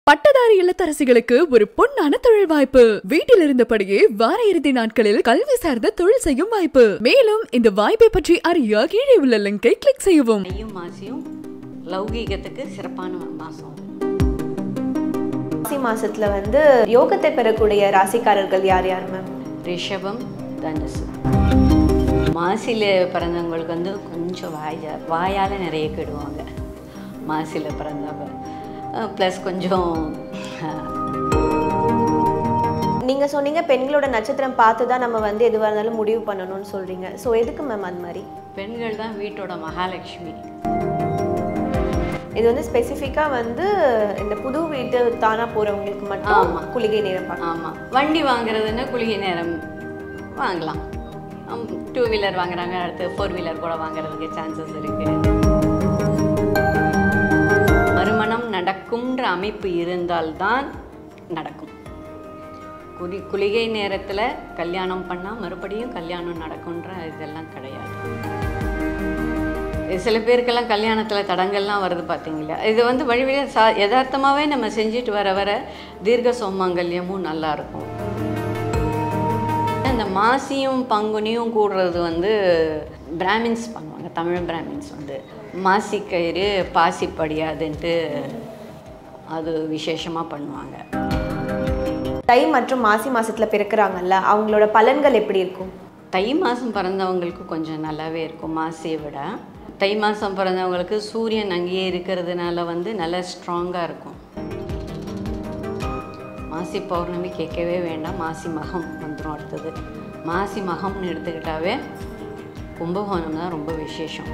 பட்டதாரி இல்லத்தரசிகளுக்கு ஒரு பொன்னான தொழில் வாய்ப்பு வீட்டில் இருந்தபடியே வார இறுதி நாட்களில் கல்வி சார்ந்த தொழில் செய்யும் வாய்ப்பு மேலும் இந்த வாய்ப்பை பற்றி அறிய கீழே உள்ள லிங்கை கிளிக் செய்யவும் மையும் மாசியும் லௌகீகத்துக்கு சிறப்பான மாதம் மாசி மாசத்துல வந்து யோகத்தை பெறக்கூடிய ராசிக்காரர்கள் யார் யார் மேம் ரிஷபம் தனுசு மாசியில் பிறந்தவங்களுக்கு வந்து கொஞ்சம் வாய் ஜா- வாயால நிறைய கெடுவாங்க மாசியில் பிறந்தவங்க ப்ளஸ் கொஞ்சம் அஹ், நீங்க சொன்னீங்க பெண்களோட நட்சத்திரம் பார்த்து தான் நம்ம வந்து எதுவாக இருந்தாலும் முடிவு பண்ணணும்னு சொல்றீங்க ஸோ எதுக்கு மேம் அது மாதிரி பெண்கள் தான் வீட்டோட மகாலட்சுமி இது வந்து ஸ்பெசிஃபிக்கா வந்து இந்த புது வீட்டு தானா போறவங்களுக்கு மட்டும் ஆமா. குளிகை நேரம் பார்க்கலாம் ஆமாம் வண்டி வாங்குறதுன்னா குளிகை நேரம் வாங்கலாம் டூ வீலர் வாங்குறாங்க அடுத்து ஃபோர் வீலர் கூட வாங்குறதுக்கு சான்சஸ் இருக்குது மறுமணம் நடக்கும்ன்ற அமைப்பு இருந்தால்தான் நடக்கும் குடி குளிகை நேரத்தில் கல்யாணம் பண்ணால் மறுபடியும் கல்யாணம் நடக்கும்ன்ற இதெல்லாம் கிடையாது இது சில பேருக்கெல்லாம் கல்யாணத்தில் தடங்கள்லாம் வருது பார்த்தீங்களா இது வந்து வழி வழியா சா யதார்த்தமாகவே நம்ம செஞ்சுட்டு வர வர தீர்க்க சோமங்கல்யமும் நல்லா இருக்கும் இந்த மாசியும் பங்குனியும் கூடுறது வந்து பிராமின்ஸ் பண்ணுவாங்க தமிழ் பிராமின்ஸ் வந்து மாசி கயிறு பாசி படியாதுன்ட்டு அது விசேஷமாக பண்ணுவாங்க தை மற்றும் மாசி மாசத்துல பிறக்கிறாங்கல்ல அவங்களோட பலன்கள் எப்படி இருக்கும் தை மாதம் பிறந்தவங்களுக்கு கொஞ்சம் நல்லாவே இருக்கும் மாசியை விட தை மாதம் பிறந்தவங்களுக்கு சூரியன் அங்கேயே இருக்கிறதுனால வந்து நல்லா ஸ்ட்ராங்காக இருக்கும் மாசி பௌர்ணமி கேட்கவே வேண்டாம் மாசி மகம் வந்துடும் அடுத்தது மாசி மகம்னு எடுத்துக்கிட்டாவே கும்பகோணம் தான் ரொம்ப விசேஷம்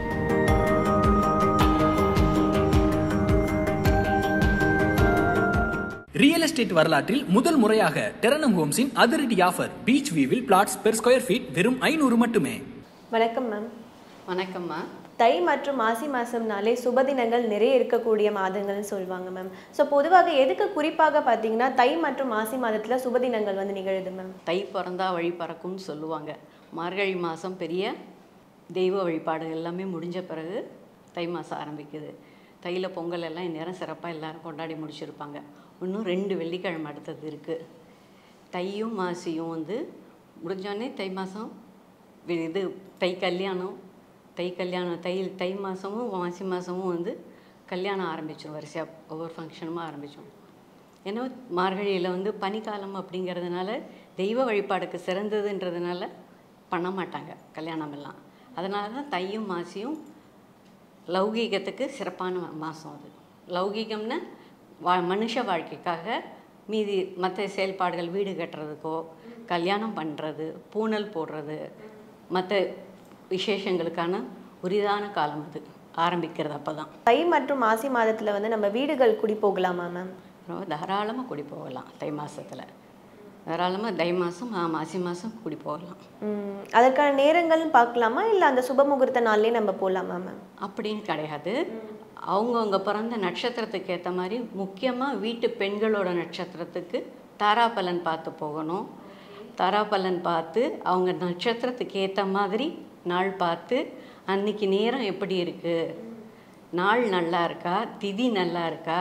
ரியல் எஸ்டேட் வரலாற்றில் முதல் முறையாக டெரனம் ஹோம்ஸின் அதிரடி ஆஃபர் பீச் வியூவில் பிளாட்ஸ் பெர் ஸ்கொயர் ஃபீட் வெறும் ஐநூறு மட்டுமே வணக்கம் மேம் வணக்கம்மா தை மற்றும் மாசி மாசம்னாலே சுபதினங்கள் நிறைய இருக்கக்கூடிய மாதங்கள்னு சொல்லுவாங்க மேம் ஸோ பொதுவாக எதுக்கு குறிப்பாக பார்த்தீங்கன்னா தை மற்றும் மாசி மாதத்துல சுபதினங்கள் வந்து நிகழுது மேம் தை பிறந்தா வழி பறக்கும்னு சொல்லுவாங்க மார்கழி மாதம் பெரிய தெய்வ வழிபாடு எல்லாமே முடிஞ்ச பிறகு தை மாதம் ஆரம்பிக்குது தையில் பொங்கல் எல்லாம் இந்நேரம் சிறப்பாக எல்லாரும் கொண்டாடி முடிச்சிருப்பாங்க இன்னும் ரெண்டு வெள்ளிக்கிழமை அடுத்தது இருக்குது தையும் மாசியும் வந்து முடிஞ்சோடனே தை மாதம் இது தை கல்யாணம் தை கல்யாணம் தை தை மாதமும் மாசி மாதமும் வந்து கல்யாணம் ஆரம்பிச்சிடும் வரிசையாக ஒவ்வொரு ஃபங்க்ஷனும் ஆரம்பிச்சோம் ஏன்னா மார்கழியில் வந்து பனிக்காலம் அப்படிங்கிறதுனால தெய்வ வழிபாடுக்கு சிறந்ததுன்றதுனால பண்ண மாட்டாங்க கல்யாணம் எல்லாம் அதனால தான் தையும் மாசியும் லௌகீகத்துக்கு சிறப்பான மாதம் அது லௌகீகம்னா வா மனுஷ வாழ்க்கைக்காக மீதி மற்ற செயல்பாடுகள் வீடு கட்டுறதுக்கோ கல்யாணம் பண்ணுறது பூணல் போடுறது மற்ற விசேஷங்களுக்கான உரிதான காலம் அது ஆரம்பிக்கிறது அப்போ தான் தை மற்றும் மாசி மாதத்துல வந்து நம்ம வீடுகள் குடி போகலாமா மேம் ரொம்ப தாராளமாக குடி போகலாம் தை மாசத்துல தாராளமாக தை மாதம் மாசி மாதம் குடி போகலாம் ம், அதற்கான நேரங்கள்னு பார்க்கலாமா இல்லை அந்த சுப முகூர்த்த நாள்லயே நம்ம போகலாமா மேம் அப்படின்னு கிடையாது அவங்கவுங்க பிறந்த நட்சத்திரத்துக்கு ஏற்ற மாதிரி முக்கியமாக வீட்டு பெண்களோட நட்சத்திரத்துக்கு தாராபலன் பார்த்து போகணும் தாராபலன் பார்த்து அவங்க நட்சத்திரத்துக்கு ஏற்ற மாதிரி நாள் பார்த்து அன்னைக்கு நேரம் எப்படி இருக்குது நாள் நல்லா இருக்கா திதி நல்லா இருக்கா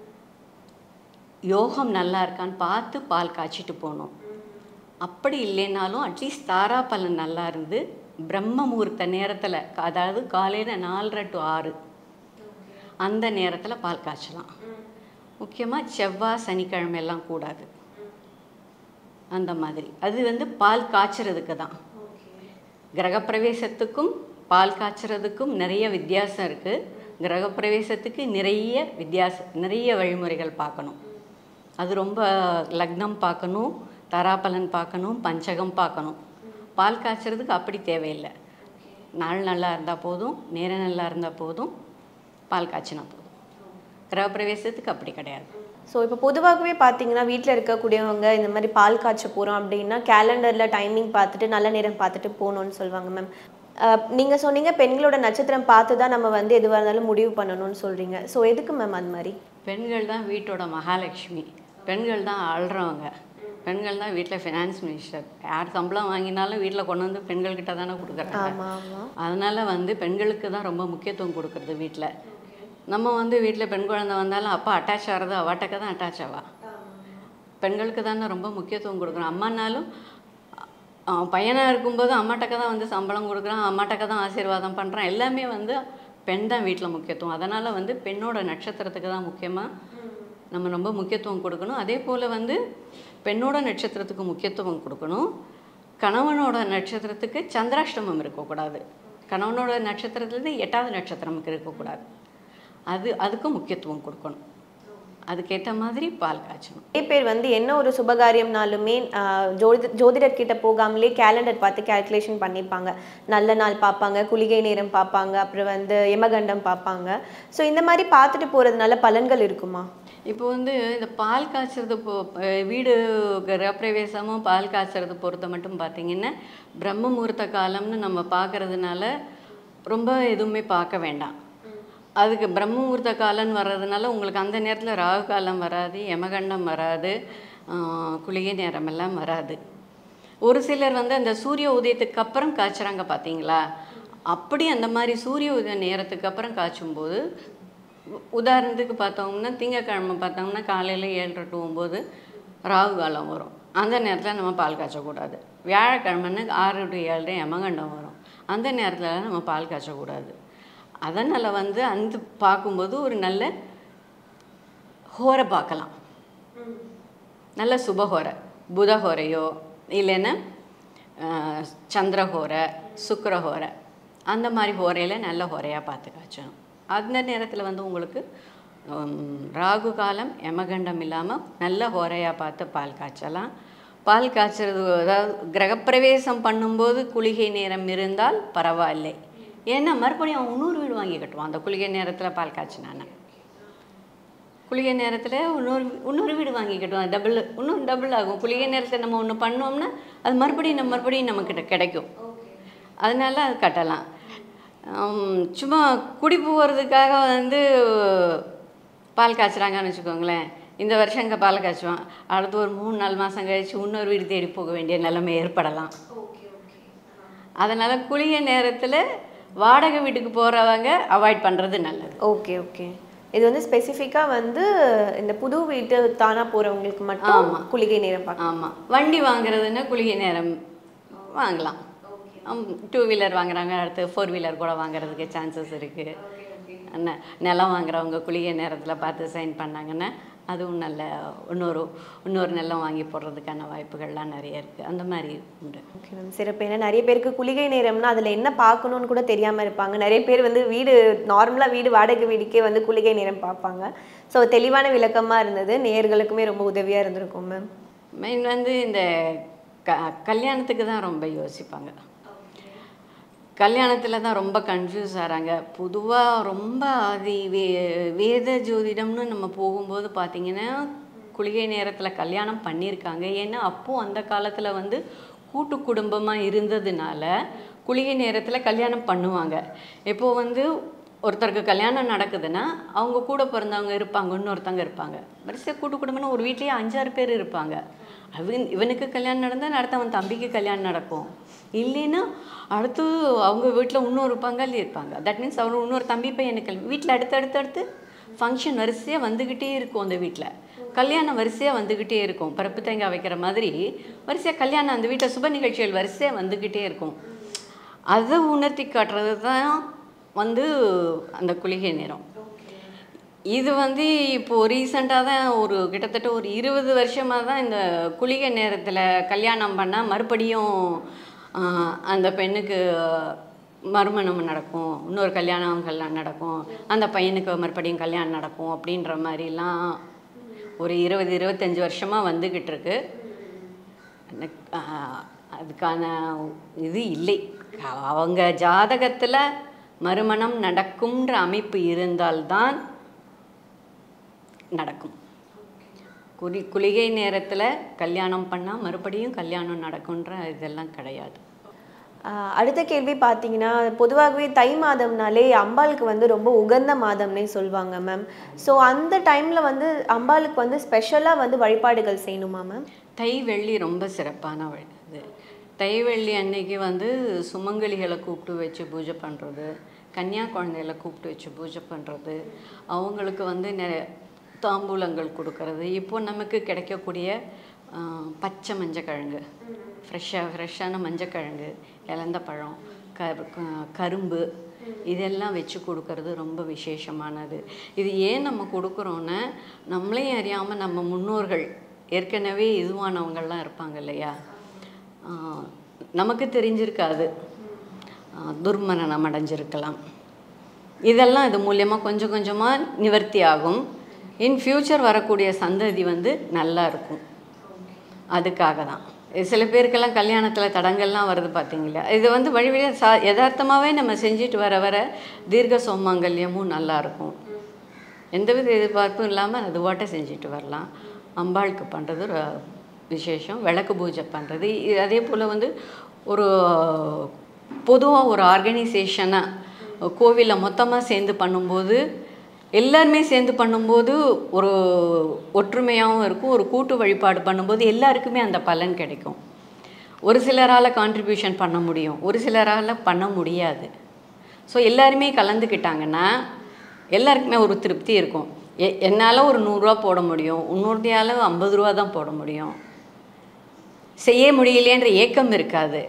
யோகம் நல்லா இருக்கான்னு பார்த்து பால் காய்ச்சிட்டு போகணும் அப்படி இல்லைனாலும் அட்லீஸ்ட் தாராபலன் நல்லா இருந்து பிரம்ம முகூர்த்த நேரத்தில் அதாவது காலையில் நாலரை டு ஆறு அந்த நேரத்தில் பால் காய்ச்சலாம் முக்கியமாக செவ்வாய் சனிக்கிழமை எல்லாம் கூடாது அந்த மாதிரி அது வந்து பால் காய்ச்சறதுக்கு தான் கிரகப்பிரவேசத்துக்கும் பால் காய்ச்சறதுக்கும் நிறைய வித்தியாசம் இருக்குது கிரகப்பிரவேசத்துக்கு நிறைய வித்தியாசம் நிறைய வழிமுறைகள் பார்க்கணும் அது ரொம்ப லக்னம் பார்க்கணும் தராபலன் பார்க்கணும் பஞ்சகம் பார்க்கணும் பால் காய்ச்சறதுக்கு அப்படி தேவையில்லை நாள் நல்லா இருந்தால் போதும் நேரம் நல்லா இருந்தால் போதும் பால் காய்ச்சினா போதும் கிரகப்பிரவேசத்துக்கு அப்படி கிடையாது ஸோ இப்போ பொதுவாகவே பார்த்தீங்கன்னா வீட்டில் இருக்கக்கூடியவங்க இந்த மாதிரி பால் காய்ச்ச போகிறோம் அப்படின்னா கேலண்டரில் டைமிங் பார்த்துட்டு நல்ல நேரம் பார்த்துட்டு போகணும்னு சொல்லுவாங்க மேம் நீங்கள் சொன்னீங்க பெண்களோட நட்சத்திரம் பார்த்து தான் நம்ம வந்து எதுவாக இருந்தாலும் முடிவு பண்ணணும்னு சொல்கிறீங்க ஸோ எதுக்கு மேம் அது மாதிரி பெண்கள் தான் வீட்டோட மகாலட்சுமி பெண்கள் தான் ஆள்றவங்க பெண்கள் தான் வீட்டில் ஃபினான்ஸ் மினிஸ்டர் யார் சம்பளம் வாங்கினாலும் வீட்டில் கொண்டு வந்து பெண்கள்கிட்ட தானே கொடுக்குறாங்க ஆமாம் ஆமாம் அதனால் வந்து பெண்களுக்கு தான் ரொம்ப முக்கியத்துவம் கொடுக்கறது வீட்டில் நம்ம வந்து வீட்டில் பெண் குழந்தை வந்தாலும் அப்பா அட்டாச் ஆகிறது அவாட்டக்க தான் அட்டாச் ஆவா பெண்களுக்கு தானே ரொம்ப முக்கியத்துவம் கொடுக்குறோம் அம்மானாலும் அவன் பையனாக இருக்கும்போது அம்மாட்டக்க தான் வந்து சம்பளம் கொடுக்குறான் அம்மாட்டக்க தான் ஆசீர்வாதம் பண்ணுறான் எல்லாமே வந்து பெண் தான் வீட்டில் முக்கியத்துவம் அதனால் வந்து பெண்ணோட நட்சத்திரத்துக்கு தான் முக்கியமாக நம்ம ரொம்ப முக்கியத்துவம் கொடுக்கணும் அதே போல் வந்து பெண்ணோட நட்சத்திரத்துக்கு முக்கியத்துவம் கொடுக்கணும் கணவனோட நட்சத்திரத்துக்கு சந்திராஷ்டமம் இருக்கக்கூடாது கணவனோட நட்சத்திரத்துலேருந்து எட்டாவது நட்சத்திரம் இருக்கக்கூடாது அது அதுக்கும் முக்கியத்துவம் கொடுக்கணும் அதுக்கேற்ற மாதிரி பால் காய்ச்சணும் நிறைய பேர் வந்து என்ன ஒரு சுபகாரியம்னாலுமே ஆஹ், ஜோதி ஜோதிடர் கிட்ட போகாமலே கேலண்டர் பார்த்து கால்குலேஷன் பண்ணிப்பாங்க நல்ல நாள் பார்ப்பாங்க குளிகை நேரம் பார்ப்பாங்க அப்புறம் வந்து யமகண்டம் பார்ப்பாங்க ஸோ இந்த மாதிரி பார்த்துட்டு போறதுனால பலன்கள் இருக்குமா இப்போ வந்து இந்த பால் காய்ச்சறது பொ அஹ் வீடு கிரகப்பிரவேசமும் பால் காய்ச்சறது பொறுத்த மட்டும் பார்த்தீங்கன்னா பிரம்ம முகூர்த்த காலம்னு நம்ம பார்க்கறதுனால ரொம்ப எதுவுமே பார்க்க வேண்டாம் அதுக்கு பிரம்ம முகூர்த்த காலம்னு வர்றதுனால உங்களுக்கு அந்த நேரத்தில் ராகு காலம் வராது யமகண்டம் வராது ஆஹ் குளிகை நேரம் எல்லாம் வராது ஒரு சிலர் வந்து அந்த சூரிய உதயத்துக்கு அப்புறம் காய்ச்சுறாங்க பார்த்தீங்களா அப்படி அந்த மாதிரி சூரிய உதய நேரத்துக்கு அப்புறம் காய்ச்சும்போது உ- உதாரணத்துக்கு பார்த்தோம்னா திங்கக்கிழமை பார்த்தோம்னா காலையில் ஏழரை டு ஒம்பது ராகு காலம் வரும் அந்த நேரத்தில் நம்ம பால் காய்ச்சக்கூடாது வியாழக்கிழமைன்னு ஆறு டு ஏழரை யமகண்டம் வரும் அந்த நேரத்தில் நம்ம பால் காய்ச்சக்கூடாது அதனால் வந்து அந்த பார்க்கும்போது ஒரு நல்ல ஹோரை பார்க்கலாம் நல்ல சுபஹோரை புதஹோரையோ இல்லைன்னா ஆஹ், சந்திரஹோரை சுக்கிரஹோரை அந்த மாதிரி ஹோரையில் நல்ல ஹோரையாக பார்த்து காய்ச்சணும் அந்த நேரத்தில் வந்து உங்களுக்கு ஹம், ராகு காலம் யமகண்டம் இல்லாமல் நல்ல ஹோரையாக பார்த்து பால் காய்ச்சலாம் பால் காய்ச்சறது அதாவது கிரகப்பிரவேசம் பண்ணும்போது குளிகை நேரம் இருந்தால் பரவாயில்லை ஏன்னா மறுபடியும் அவன் இன்னொரு வீடு வாங்கி கட்டுவான் அந்த குளிகை நேரத்தில் பால் காய்ச்சினானா குளிகை நேரத்தில் இன்னொரு இன்னொரு வீடு வாங்கி கட்டுவோம் டபுள் இன்னும் டபுள் ஆகும் குளிகை நேரத்தில் நம்ம ஒன்று பண்ணோம்னா அது மறுபடியும் நம்ம மறுபடியும் நம்மக்கிட்ட கிடைக்கும் அதனால அது கட்டலாம் ஆம், சும்மா குடி போகிறதுக்காக வந்து பால் காய்ச்சுறாங்கன்னு வச்சுக்கோங்களேன் இந்த வருஷம் இங்கே பால் காய்ச்சுவான் அடுத்து ஒரு மூணு நாலு மாதம் கழிச்சு இன்னொரு வீடு தேடி போக வேண்டிய நிலைமை ஏற்படலாம் அதனால் குளிகை நேரத்தில் வாடகை வீட்டுக்கு போகிறவங்க அவாய்ட் பண்ணுறது நல்லது ஓகே ஓகே இது வந்து ஸ்பெசிஃபிக்காக வந்து இந்த புது வீட்டு தானா போறவங்களுக்கு மட்டும் ஆமா. குளிகை நேரம் பார்க்கலாம் ஆமாம் வண்டி வாங்குறதுன்னா குளிகை நேரம் வாங்கலாம் டூ வீலர் வாங்குறாங்க அடுத்து ஃபோர் வீலர் கூட வாங்குறதுக்கு சான்சஸ் இருக்குது என்ன நிலம் வாங்குறவங்க குளிகை நேரத்தில் பார்த்து சைன் பண்ணாங்கன்னா அதுவும் நல்ல இன்னொரு இன்னொரு நிலம் வாங்கி போடுறதுக்கான வாய்ப்புகள்லாம் நிறைய இருக்குது அந்த மாதிரி உண்டு ஓகே மேம் சிறப்பு ஏன்னா நிறைய பேருக்கு குளிகை நேரம்னா அதில் என்ன பார்க்கணும்னு கூட தெரியாமல் இருப்பாங்க நிறைய பேர் வந்து வீடு நார்மலாக வீடு வாடகை வீடுக்கே வந்து குளிகை நேரம் பார்ப்பாங்க ஸோ தெளிவான விளக்கமாக இருந்தது நேயர்களுக்குமே ரொம்ப உதவியாக இருந்திருக்கும் மேம் மெயின் வந்து இந்த க கல்யாணத்துக்கு தான் ரொம்ப யோசிப்பாங்க கல்யாணத்தில் தான் ரொம்ப கன்ஃபியூஸ் ஆகிறாங்க பொதுவாக ரொம்ப அது வே வேத ஜோதிடம்னு நம்ம போகும்போது பார்த்தீங்கன்னா குளிகை நேரத்தில் கல்யாணம் பண்ணியிருக்காங்க ஏன்னா அப்போது அந்த காலத்தில் வந்து கூட்டு குடும்பமாக இருந்ததுனால குளிகை நேரத்தில் கல்யாணம் பண்ணுவாங்க இப்போ வந்து ஒருத்தருக்கு கல்யாணம் நடக்குதுன்னா அவங்க கூட பிறந்தவங்க இருப்பாங்க இன்னொருத்தவங்க இருப்பாங்க வரிசையாக கூட்டு குடும்பம்னா ஒரு வீட்லேயே அஞ்சாறு பேர் இருப்பாங்க அவன் இவனுக்கு கல்யாணம் நடந்தால் அடுத்தவன் தம்பிக்கு கல்யாணம் நடக்கும் இல்லைன்னா அடுத்து அவங்க வீட்டில் இன்னொரு பங்காளி இருப்பாங்க தட் மீன்ஸ் அவர் இன்னொரு தம்பி பையனுக்கு வீட்டில் அடுத்து அடுத்து அடுத்து ஃபங்க்ஷன் வரிசையாக வந்துக்கிட்டே இருக்கும் அந்த வீட்டில் கல்யாணம் வரிசையாக வந்துக்கிட்டே இருக்கும் பருப்பு தேங்காய் வைக்கிற மாதிரி வரிசையாக கல்யாணம் அந்த வீட்டில் சுப நிகழ்ச்சிகள் வரிசையாக வந்துக்கிட்டே இருக்கும் அதை உணர்த்தி காட்டுறது தான் வந்து அந்த குளிகை நேரம் இது வந்து இப்போது ரீசெண்டாக தான் ஒரு கிட்டத்தட்ட ஒரு இருபது வருஷமாக தான் இந்த குளிகை நேரத்தில் கல்யாணம் பண்ணால் மறுபடியும் ஆஹ், அந்த பெண்ணுக்கு மறுமணம் நடக்கும் இன்னொரு கல்யாணம் கல்யாணம் நடக்கும் அந்த பையனுக்கு மறுபடியும் கல்யாணம் நடக்கும் அப்படின்ற மாதிரிலாம் ஒரு இருபது இருபத்தஞ்சி வருஷமாக வந்துக்கிட்டு இருக்கு எனக்கு, ஆஹ், அதுக்கான இது இல்லை அவங்க ஜாதகத்தில் மறுமணம் நடக்கும்ன்ற அமைப்பு இருந்தால்தான் நடக்கும் குளி குளிகை நேரத்தில் கல்யாணம் பண்ணால் மறுபடியும் கல்யாணம் நடக்குன்ற இதெல்லாம் கிடையாது ஆஹ் அடுத்த கேள்வி பார்த்தீங்கன்னா பொதுவாகவே தை மாதம்னாலே அம்பாளுக்கு வந்து ரொம்ப உகந்த மாதம்னே சொல்லுவாங்க மேம் ஸோ அந்த டைமில் வந்து அம்பாளுக்கு வந்து ஸ்பெஷலாக வந்து வழிபாடுகள் செய்யணுமா மேம் தை வெள்ளி ரொம்ப சிறப்பான வழி இது தை வெள்ளி அன்னைக்கு வந்து சுமங்கலிகளை கூப்பிட்டு வச்சு பூஜை பண்ணுறது கன்னியா குழந்தைகளை கூப்பிட்டு வச்சு பூஜை பண்ணுறது அவங்களுக்கு வந்து நிறைய தாம்பூலங்கள் கொடுக்கறது இப்போ நமக்கு கிடைக்கக்கூடிய ஆ, பச்சை மஞ்சக்கிழங்கு ஃப்ரெஷ்ஷாக ஃப்ரெஷ்ஷான மஞ்சக்கிழங்கு இலந்த பழம் கரு க- கரும்பு இதெல்லாம் வச்சு கொடுக்கறது ரொம்ப விசேஷமானது இது ஏன் நம்ம கொடுக்குறோன்னா நம்மளையும் அறியாமல் நம்ம முன்னோர்கள் ஏற்கனவே இதுவானவங்கள்லாம் இருப்பாங்க இல்லையா ஆஹ் நமக்கு தெரிஞ்சிருக்காது ஆஹ் துர்மரணம் அடைஞ்சிருக்கலாம் இதெல்லாம் இது மூலியமாக கொஞ்சம் கொஞ்சமாக நிவர்த்தி ஆகும் இன் ஃப்யூச்சர் வரக்கூடிய சந்ததி வந்து நல்லா இருக்கும் அதுக்காக தான் இது சில பேருக்கெல்லாம் கல்யாணத்தில் தடங்கள்லாம் வருது பார்த்தீங்களா இது வந்து வழி வழியாக சா யதார்த்தமாகவே நம்ம செஞ்சுட்டு வர வர தீர்க்க சோமாங்கல்யமும் நல்லா இருக்கும் எந்தவித எதிர்பார்ப்பும் இல்லாமல் அது வாட்டை செஞ்சுட்டு வரலாம் அம்பாளுக்கு பண்ணுறது ஒரு விசேஷம் விளக்கு பூஜை பண்ணுறது அதே போல் வந்து ஒரு பொதுவாக ஒரு ஆர்கனைசேஷனாக கோவிலில் மொத்தமாக சேர்ந்து பண்ணும்போது எல்லாருமே சேர்ந்து பண்ணும்போது ஒரு ஒற்றுமையாகவும் இருக்கும் ஒரு கூட்டு வழிபாடு பண்ணும்போது எல்லாருக்குமே அந்த பலன் கிடைக்கும் ஒரு சிலரால் கான்ட்ரிபியூஷன் பண்ண முடியும் ஒரு சிலரால் பண்ண முடியாது ஸோ எல்லாருமே கலந்துக்கிட்டாங்கன்னா எல்லாருக்குமே ஒரு திருப்தி இருக்கும் எ என்னால் ஒரு நூறுரூவா போட முடியும் இன்னொருத்தையால் ஐம்பது ரூபா தான் போட முடியும் செய்ய முடியலையேன்ற ஏக்கம் இருக்காது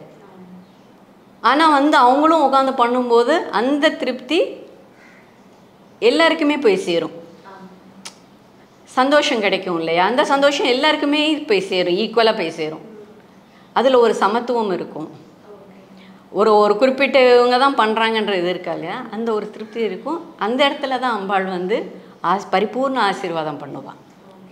ஆனால் வந்து அவங்களும் உட்காந்து பண்ணும்போது அந்த திருப்தி எல்லாருக்குமே போய் சேரும் சந்தோஷம் கிடைக்கும் இல்லையா அந்த சந்தோஷம் எல்லாருக்குமே போய் சேரும் ஈக்குவலாக போய் சேரும் அதில் ஒரு சமத்துவம் இருக்கும் ஒரு ஒரு குறிப்பிட்ட இவங்க தான் பண்ணுறாங்கன்ற இது இருக்கா இல்லையா அந்த ஒரு திருப்தி இருக்கும் அந்த இடத்துல தான் அம்பாள் வந்து ஆஸ் பரிபூர்ண ஆசீர்வாதம் பண்ணுவான்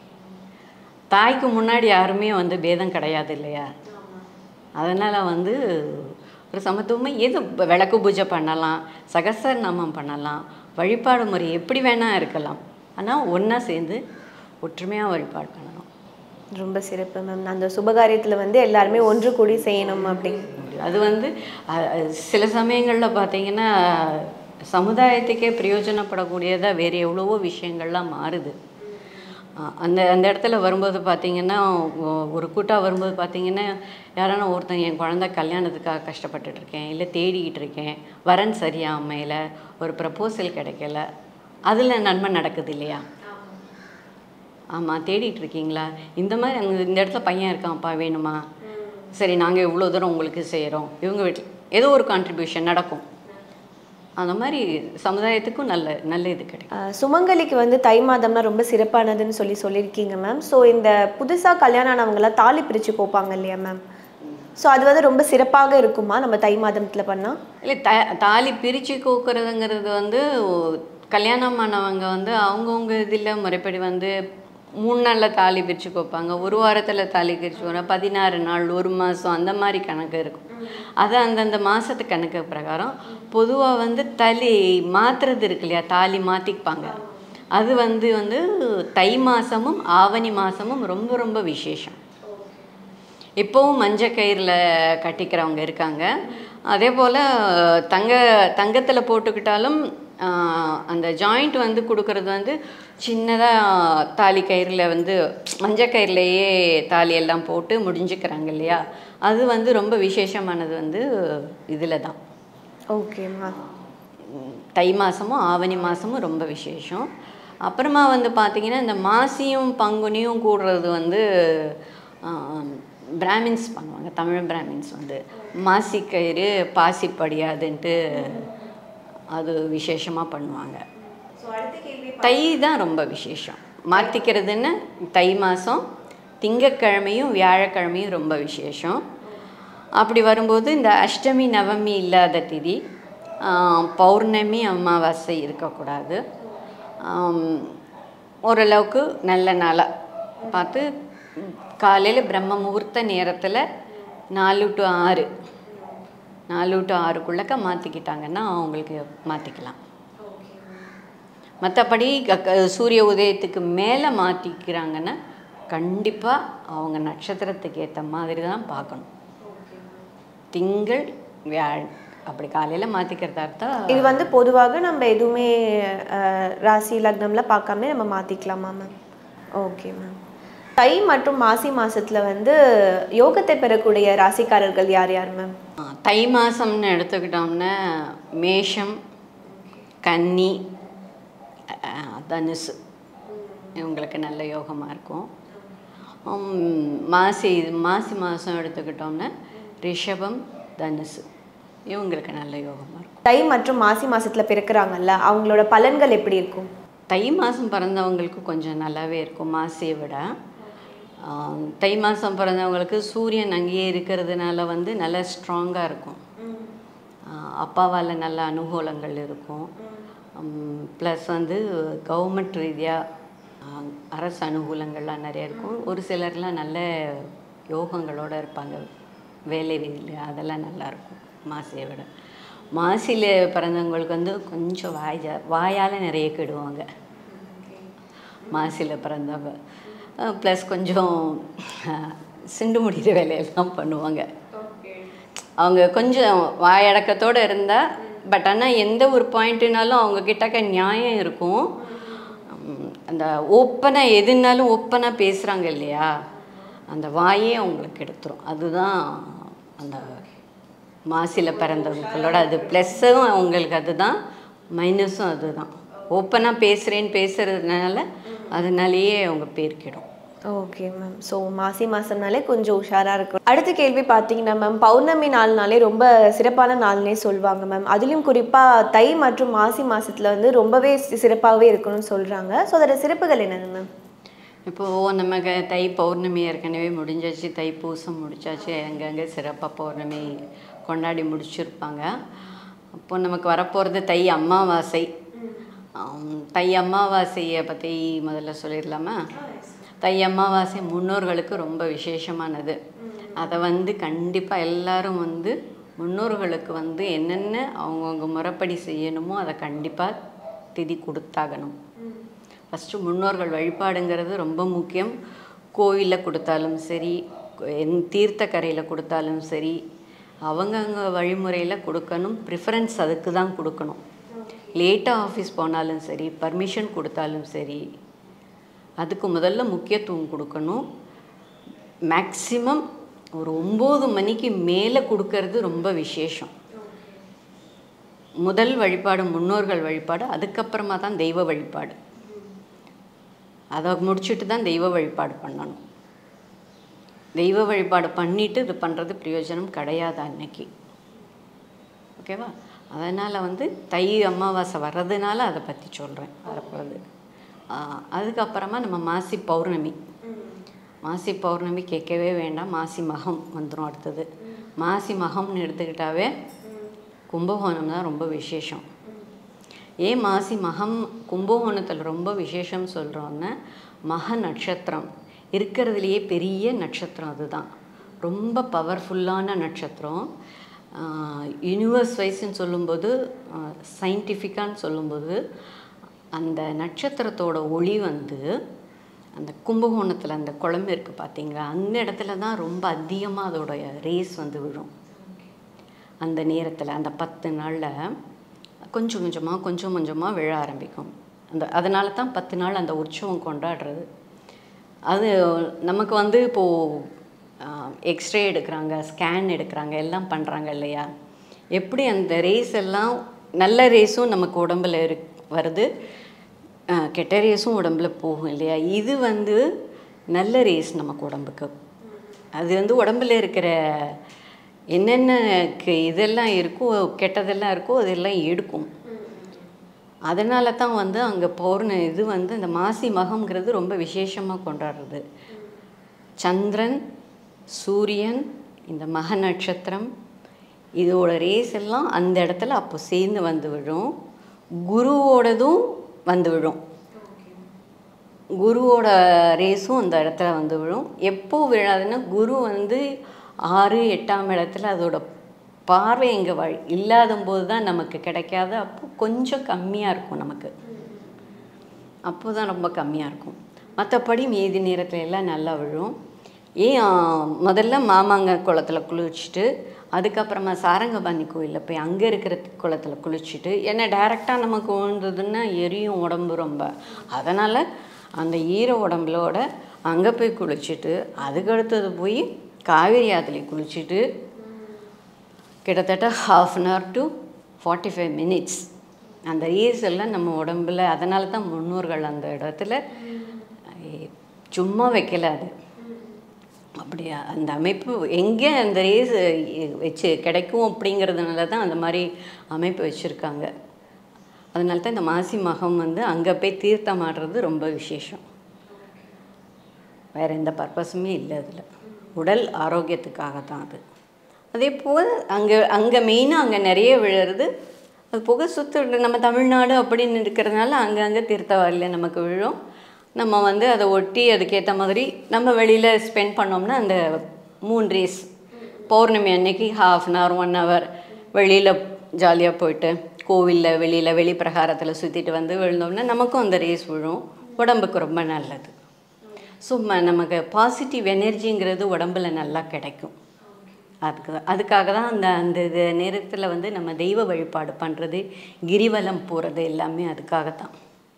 தாய்க்கு முன்னாடி யாருமே வந்து பேதம் கிடையாது இல்லையா அதனால் வந்து ஒரு சமத்துவமாக எது விளக்கு பூஜை பண்ணலாம் சகசர நாமம் பண்ணலாம் வழிபாடு முறை எப்படி வேணால் இருக்கலாம் ஆனால் ஒன்றா சேர்ந்து ஒற்றுமையாக வழிபாடு பண்ணணும் ரொம்ப சிறப்பு மேம் அந்த சுபகாரியத்தில் வந்து எல்லாருமே ஒன்று கூடி செய்யணும் அப்படின்னு முடியும். அது வந்து அஹ், அஹ், சில சமயங்களில் பார்த்தீங்கன்னா சமுதாயத்துக்கே பிரயோஜனப்படக்கூடியதாக வேறு எவ்வளவோ விஷயங்கள்லாம் மாறுது அஹ், அந்த அந்த இடத்துல வரும்போது பார்த்தீங்கன்னா ஒ- ஒரு கூட்டாக வரும்போது பார்த்தீங்கன்னா யாரான ஒருத்தன் என் குழந்தை கல்யாணத்துக்காக கஷ்டப்பட்டுட்டு இருக்கேன் இல்லை தேடிக்கிட்டு இருக்கேன் வரன் சரியா அமையல ஒரு ப்ரப்போசல் கிடைக்கல அதில் நன்மை நடக்குது இல்லையா ஆமாம் தேடிட்டு இருக்கீங்களா இந்த மாதிரி அங்கே இந்த இடத்துல பையன் இருக்கான்ப்பா வேணுமா சரி நாங்கள் இவ்வளோ தூரம் உங்களுக்கு செய்கிறோம் இவங்க வீட்டில் ஏதோ ஒரு கான்ட்ரிபியூஷன் நடக்கும் அந்த மாதிரி சமுதாயத்துக்கும் நல்ல நல்ல இது கிடைக்கும் ஆஹ் சுமங்கலிக்கு வந்து தை மாதம்னா ரொம்ப சிறப்பானதுன்னு சொல்லி சொல்லியிருக்கீங்க மேம் ஸோ இந்த புதுசாக கல்யாணம் ஆனவங்களாம் தாலி பிரித்து கோப்பாங்க இல்லையா மேம் ஸோ அது வந்து ரொம்ப சிறப்பாக இருக்குமா நம்ம தை மாதத்தில் பண்ணால் இல்லை த தாலி பிரித்து கோக்குறதுங்கிறது வந்து ஓ- கல்யாணம் ஆனவங்க வந்து அவங்கவுங்க இதில் முறைப்படி வந்து மூணு நாளில் தாலி பிரித்து கோப்பாங்க ஒரு வாரத்தில் தாலி பிரித்து வரும் பதினாறு நாள் ஒரு மாதம் அந்த மாதிரி கணக்கு இருக்கும் அது அந்தந்த மாதத்து கணக்கு பிரகாரம் பொதுவாக வந்து தலி மாற்றுறது இருக்கு இல்லையா தாலி மாற்றிப்பாங்க அது வந்து வந்து தை மாதமும் ஆவணி மாதமும் ரொம்ப ரொம்ப விசேஷம் இப்போவும் மஞ்சள் கயிறில் கட்டிக்கிறவங்க இருக்காங்க அதே போல் தங்க தங்கத்தில் போட்டுக்கிட்டாலும் ஆஹ், அந்த ஜாயிண்ட் வந்து கொடுக்கறது வந்து சின்னதாக தாலி கயிறில் வந்து மஞ்சள் கயிறுலையே தாலி எல்லாம் போட்டு முடிஞ்சுக்கிறாங்க இல்லையா அது வந்து ரொம்ப விசேஷமானது வந்து இதில் தான் ஓகே மேம் தை மாதமும் ஆவணி மாதமும் ரொம்ப விசேஷம் அப்புறமா வந்து பார்த்திங்கன்னா இந்த மாசியும் பங்குனியும் கூடுறது வந்து ஆம், பிராமின்ஸ் பண்ணுவாங்க தமிழ் பிராமின்ஸ் வந்து மாசிக்கயிறு பாசி படியாதுன்ட்டு அது விசேஷமாக பண்ணுவாங்க தை தான் ரொம்ப விசேஷம் மாற்றிக்கிறதுன்னு தை மாதம் திங்கக்கிழமையும் வியாழக்கிழமையும் ரொம்ப விசேஷம் அப்படி வரும்போது இந்த அஷ்டமி நவமி இல்லாத திதி ஆஹ், பௌர்ணமி அமாவாசை இருக்கக்கூடாது ஆம், ஓரளவுக்கு நல்ல நாளாக பார்த்து காலையில் பிரம்ம முகூர்த்த நேரத்தில் நாலு டு ஆறு நாலு டு ஆறுக்குள்ளக்க மாற்றிக்கிட்டாங்கன்னா அவங்களுக்கு மாற்றிக்கலாம் மற்றபடி க- க- சூரிய உதயத்துக்கு மேலே மாற்றிக்கிறாங்கன்னா கண்டிப்பாக அவங்க நட்சத்திரத்துக்கு ஏற்ற மாதிரி தான் பார்க்கணும் திங்கள் வியாழன் அப்படி காலையில் மாற்றிக்கிறதா இருந்தால் இது வந்து பொதுவாக நம்ம எதுவுமே ஆஹ், ராசி லக்னம்லாம் பார்க்காம நம்ம மாற்றிக்கலாமா மேம் ஓகே மேம் தை மற்றும் மாசி மாசத்துல வந்து யோகத்தை பெறக்கூடிய ராசிக்காரர்கள் யார் யார் மேம் ஆ, தை மாதம்னு எடுத்துக்கிட்டோம்னா மேஷம் கன்னி அஹ், தனுசு இவங்களுக்கு நல்ல யோகமாக இருக்கும் உம், மாசி மாசி மாதம் எடுத்துக்கிட்டோம்னா ரிஷபம் தனுசு இவங்களுக்கு நல்ல யோகமாக இருக்கும் தை மற்றும் மாசி மாசத்துல பிறக்கிறாங்கல்ல அவங்களோட பலன்கள் எப்படி இருக்கும் தை மாதம் பிறந்தவங்களுக்கு கொஞ்சம் நல்லாவே இருக்கும் மாசியை விட ஆம், தை மாதம் பிறந்தவங்களுக்கு சூரியன் அங்கேயே இருக்கிறதுனால வந்து நல்லா ஸ்ட்ராங்காக இருக்கும் அப்பாவால் நல்ல அனுகூலங்கள் இருக்கும் ப்ளஸ் வந்து கவர்மெண்ட் ரீதியாக அரசு அனுகூலங்கள்லாம் நிறைய இருக்கும் ஒரு சிலர்லாம் நல்ல யோகங்களோட இருப்பாங்க வேலை ரீதியில் அதெல்லாம் நல்லாயிருக்கும் மாசியை விட மாசியில் பிறந்தவங்களுக்கு வந்து கொஞ்சம் வாய் ஜா வாயால் நிறைய கெடுவாங்க மாசியில் பிறந்தவங்க ப்ளஸ் கொஞ்சம் அஹ், சிண்டு முடிகிற வேலையெல்லாம் பண்ணுவாங்க அவங்க கொஞ்சம் வாயடக்கத்தோடு இருந்தால் பட் ஆனால் எந்த ஒரு பாயிண்ட்டுனாலும் அவங்க கிட்டக்க நியாயம் இருக்கும் உம், அந்த ஓப்பனாக எதுனாலும் ஓப்பனாக பேசுகிறாங்க இல்லையா அந்த வாயே அவங்களுக்கு எடுத்துரும் அதுதான் அந்த மாசியில் பிறந்தவங்களோட அது ப்ளஸ்ஸும் அவங்களுக்கு அதுதான் மைனஸும் அதுதான் ஓப்பனாக பேசுகிறேன்னு பேசுகிறதுனால அதனாலேயே அவங்க பேர் கெடும் ஓகே மேம் ஸோ மாசி மாசம்னாலே கொஞ்சம் உஷாரா இருக்கும் அடுத்த கேள்வி பார்த்தீங்கன்னா மேம் பௌர்ணமி நாள்னாலே ரொம்ப சிறப்பான நாள்னே சொல்லுவாங்க மேம் அதுலயும் குறிப்பா தை மற்றும் மாசி மாசத்துல வந்து ரொம்பவே சி- சிறப்பாகவே இருக்கணும்னு சொல்றாங்க ஸோ அதோட சிறப்புகள் என்னது மேம் இப்போது நமக்கு தை பௌர்ணமி ஏற்கனவே முடிஞ்சாச்சு தைப்பூசம் முடிச்சாச்சு அங்கங்கே சிறப்பாக பௌர்ணமி கொண்டாடி முடிச்சிருப்பாங்க அப்போ நமக்கு வரப்போகிறது தை அமாவாசை ஆம், தை அமாவாசையை பற்றி முதல்ல சொல்லிடலாமா தை அமாவாசை முன்னோர்களுக்கு ரொம்ப விசேஷமானது அதை வந்து கண்டிப்பாக எல்லாரும் வந்து முன்னோர்களுக்கு வந்து என்னென்ன அவங்கவுங்க முறைப்படி செய்யணுமோ அதை கண்டிப்பாக திதி கொடுத்தாகணும் ஃபஸ்ட்டு முன்னோர்கள் வழிபாடுங்கிறது ரொம்ப முக்கியம் கோயிலில் கொடுத்தாலும் சரி எந் தீர்த்தக்கரையில் கொடுத்தாலும் சரி அவங்கவுங்க வழிமுறையில் கொடுக்கணும் ப்ரிஃபரன்ஸ் அதுக்கு தான் கொடுக்கணும் லேட்டாக ஆஃபீஸ் போனாலும் சரி பர்மிஷன் கொடுத்தாலும் சரி அதுக்கு முதல்ல முக்கியத்துவம் கொடுக்கணும் மேக்ஸிமம் ஒரு ஒம்பது மணிக்கு மேலே கொடுக்கறது ரொம்ப விசேஷம் முதல் வழிபாடு முன்னோர்கள் வழிபாடு அதுக்கப்புறமா தான் தெய்வ வழிபாடு அதை முடிச்சுட்டு தான் தெய்வ வழிபாடு பண்ணணும் தெய்வ வழிபாடு பண்ணிட்டு இது பண்ணுறது பிரயோஜனம் கிடையாது அன்னைக்கு ஓகேவா அதனால் வந்து தை அமாவாசை வர்றதுனால அதை பற்றி சொல்கிறேன் வரப்போகுது ஆஹ் அதுக்கப்புறமா நம்ம மாசி பௌர்ணமி மாசி பௌர்ணமி கேட்கவே வேண்டாம் மாசி மகம் வந்துடும் அடுத்தது மாசி மகம்னு எடுத்துக்கிட்டாவே கும்பகோணம் தான் ரொம்ப விசேஷம் ஏன் மாசி மகம் கும்பகோணத்தில் ரொம்ப விசேஷம் சொல்கிறோன்னா மக நட்சத்திரம் இருக்கிறதுலையே பெரிய நட்சத்திரம் அதுதான் ரொம்ப பவர்ஃபுல்லான நட்சத்திரம் யூனிவர்ஸ் வைஸ்ன்னு சொல்லும்போது சயின்டிஃபிக்கான்னு சொல்லும்போது அந்த நட்சத்திரத்தோட ஒளி வந்து அந்த கும்பகோணத்தில் அந்த குழம்பு இருக்குது பார்த்தீங்களா அந்த இடத்துல தான் ரொம்ப அதிகமாக அதோட ரேஸ் வந்து விழும் அந்த நேரத்தில் அந்த பத்து நாளில் கொஞ்சம் கொஞ்சமாக கொஞ்சம் கொஞ்சமாக விழ ஆரம்பிக்கும் அந்த அதனால தான் பத்து நாள் அந்த உற்சவம் கொண்டாடுறது அது நமக்கு வந்து இப்போது எக்ஸ்ரே எடுக்கிறாங்க ஸ்கேன் எடுக்கிறாங்க எல்லாம் பண்ணுறாங்க இல்லையா எப்படி அந்த ரேஸ் எல்லாம் நல்ல ரேஸும் நமக்கு உடம்புல இரு வருது ஆஹ் கெட்ட ரேஸும் உடம்புல போகும் இல்லையா இது வந்து நல்ல ரேஸ் நமக்கு உடம்புக்கு அது வந்து உடம்புல இருக்கிற என்னென்ன க- இதெல்லாம் இருக்கோ கெட்டதெல்லாம் இருக்கோ அதெல்லாம் எடுக்கும் அதனால தான் வந்து அங்கே பௌர்ண இது வந்து இந்த மாசி மகம்ங்கிறது ரொம்ப விசேஷமாக கொண்டாடுறது சந்திரன் சூரியன் இந்த மக நட்சத்திரம் இதோட ரேஸ் எல்லாம் அந்த இடத்துல அப்போ சேர்ந்து வந்து விழும் குருவோடதும் வந்து விழும் குருவோட ரேஸும் அந்த இடத்துல வந்து விழும் எப்போ விழாதுன்னா குரு வந்து ஆறு எட்டாம் இடத்துல அதோட பார்வை இங்கே வழி இல்லாத போது தான் நமக்கு கிடைக்காது அப்போ கொஞ்சம் கம்மியாக இருக்கும் நமக்கு அப்போ தான் ரொம்ப கம்மியாக இருக்கும் மற்றபடி மீதி நேரத்துல எல்லாம் நல்லா விழும் ஏன் ஆ, முதல்ல மாமாங்க குளத்தில் குளிச்சுட்டு அதுக்கப்புறமா சாரங்கபாணி கோயிலில் போய் அங்கே இருக்கிற குளத்தில் குளிச்சுட்டு ஏன்னா டைரெக்டாக நமக்கு விழுந்ததுன்னா எரியும் உடம்பு ரொம்ப அதனால் அந்த ஈர உடம்புலோட அங்கே போய் குளிச்சுட்டு அதுக்கடுத்தது போய் காவேரி ஆற்றுல குளிச்சுட்டு கிட்டத்தட்ட half an hour to forty five minutes அந்த ரேஸ் எல்லாம் நம்ம உடம்புல அதனால தான் முன்னோர்கள் அந்த இடத்துல ஐ- சும்மா வைக்கல அது அப்படியா அந்த அமைப்பு எங்கே அந்த ரேஸ் வச்சு கிடைக்கும் அப்படிங்கிறதுனால தான் அந்த மாதிரி அமைப்பு வச்சுருக்காங்க அதனால தான் இந்த மாசி மகம் வந்து அங்கே போய் தீர்த்தம் ஆடுறது ரொம்ப விசேஷம் வேறு எந்த பர்பஸுமே இல்லை அதில் உடல் ஆரோக்கியத்துக்காக தான் அது அதே போல் அங்கே அங்கே மெயினாக அங்கே நிறைய விழுறது அது போக சுற்று நம்ம தமிழ்நாடு அப்படின்னு இருக்கிறதுனால அங்கங்கே தீர்த்தவாரியில் நமக்கு விழும் நம்ம வந்து அதை ஒட்டி அதுக்கேற்ற மாதிரி நம்ம வெளியில் ஸ்பெண்ட் பண்ணோம்னா அந்த மூணு ரேஸ் பௌர்ணமி அன்னைக்கு half an hour one hour வெளியில் ஜாலியாக போயிட்டு கோவிலில் வெளியில் வெளி பிரகாரத்தில் சுற்றிட்டு வந்து விழுந்தோம்னா நமக்கும் அந்த ரேஸ் விழும் உடம்புக்கு ரொம்ப நல்லது ஸோ ம நமக்கு பாசிட்டிவ் எனர்ஜிங்கிறது உடம்புல நல்லா கிடைக்கும் அதுக்கு அதுக்காக தான் அந்த அந்த இது நேரத்தில் வந்து நம்ம தெய்வ வழிபாடு பண்ணுறது கிரிவலம் போகிறது எல்லாமே அதுக்காகத்தான்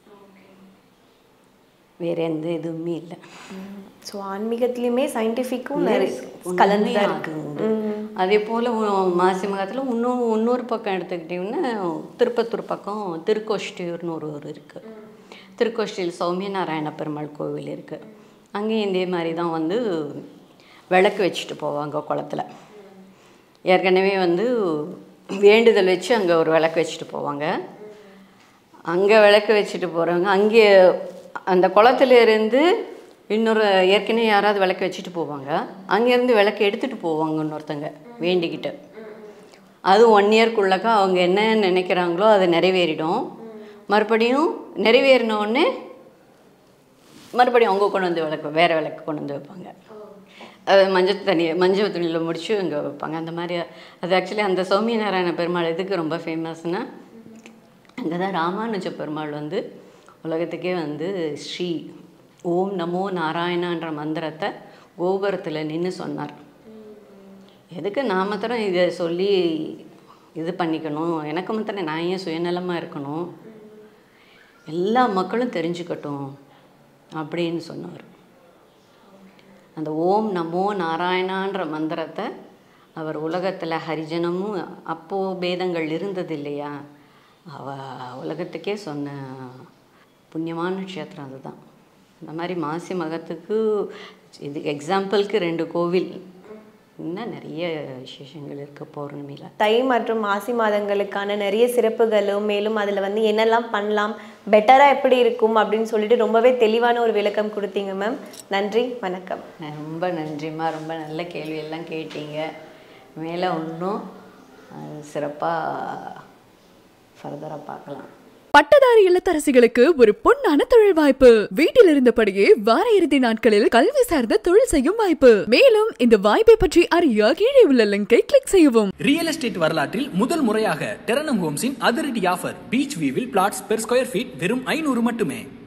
வேறு எந்த இதுவுமே இல்லை ஸோ ஆன்மீகத்துலேயுமே சயின்டிஃபிக்கும் நிறைய கலந்து தான் இருக்கு உண்டு. அதே போல் மாசி மகத்தில் இன்னும் இன்னொரு பக்கம் எடுத்துக்கிட்டிங்கன்னா திருப்பத்தூர் பக்கம் திருக்கோஷ்டியூர்னு ஒரு ஊர் இருக்குது திருக்கோஷ்டியில் சௌமிய நாராயண பெருமாள் கோவில் இருக்குது அங்கேயும் இதே மாதிரி தான் வந்து விளக்கு வச்சுட்டு போவாங்க குளத்துல ஏற்கனவே வந்து வேண்டுதல் வச்சு அங்கே ஒரு விளக்கு வச்சுட்டு போவாங்க அங்கே விளக்கு வச்சுட்டு போகிறவங்க அங்கே அந்த குளத்துல இருந்து இன்னொரு ஏற்கனவே யாராவது விளக்கு வச்சுட்டு போவாங்க அங்கேருந்து விளக்கு எடுத்துகிட்டு போவாங்க இன்னொருத்தங்க வேண்டிக்கிட்டு அது ஒன் இயர்க்குள்ளக்கா அவங்க என்ன நினைக்கிறாங்களோ அது நிறைவேறிடும் மறுபடியும் நிறைவேறின உடனே மறுபடியும் அவங்க கொண்டு வந்து விளக்கு வேறு விளக்கு கொண்டு வந்து வைப்பாங்க அது மஞ்சள் தண்ணி மஞ்சள் துணியில் முடிச்சு அங்கே வைப்பாங்க அந்த மாதிரி அது ஆக்சுவலி அந்த சௌமிய நாராயண பெருமாள் எதுக்கு ரொம்ப ஃபேமஸ்னா அங்கே தான் ராமானுஜ பெருமாள் வந்து உலகத்துக்கே வந்து ஸ்ரீ ஓம் நமோ நாராயணான்ற மந்திரத்தை கோபுரத்தில் நின்று சொன்னார் எதுக்கு நான் மாத்திரம் இதை சொல்லி இது பண்ணிக்கணும் எனக்கு மாத்திரம் நான் ஏன் சுயநலமாக இருக்கணும் எல்லா மக்களும் தெரிஞ்சுக்கட்டும் அப்படின்னு சொன்னார் அந்த ஓம் நமோ நாராயணான்ற மந்திரத்தை அவர் உலகத்தில் ஹரிஜனமும் அப்போது பேதங்கள் இருந்தது இல்லையா அவ உலகத்துக்கே சொன்ன புண்ணியமான க்ஷேத்திரம் அதுதான் இந்த மாதிரி மாசி மகத்துக்கு இது எக்ஸாம்பிளுக்கு ரெண்டு கோவில் இன்னும் நிறைய விசேஷங்கள் இருக்குது பௌர்ணமியில் தை மற்றும் மாசி மாதங்களுக்கான நிறைய சிறப்புகளும் மேலும் அதில் வந்து என்னெல்லாம் பண்ணலாம் பெட்டராக எப்படி இருக்கும் அப்படின்னு சொல்லிட்டு ரொம்பவே தெளிவான ஒரு விளக்கம் கொடுத்தீங்க மேம் நன்றி வணக்கம் ரொம்ப நன்றிம்மா ரொம்ப நல்ல கேள்வி எல்லாம் கேட்டீங்க மேலே இன்னும் சிறப்பாக ஃபர்தராக பார்க்கலாம் பட்டதாரி இல்லத்தரசிகளுக்கு ஒரு பொன்னான தொழில் வாய்ப்பு வீட்டில் இருந்தபடியே வார இறுதி நாட்களில் கல்வி சார்ந்த தொழில் செய்யும் வாய்ப்பு மேலும் இந்த வாய்ப்பை பற்றி அறிய கீழே உள்ள லிங்கை கிளிக் செய்யவும் ரியல் எஸ்டேட் வரலாற்றில் முதல் முறையாக டெரனம் ஹோம்ஸின் அதிரடி ஆஃபர் பீச் வியூவில் பிளாட்ஸ் பெர் ஸ்கொயர் ஃபீட் வெறும் ஐநூறு மட்டுமே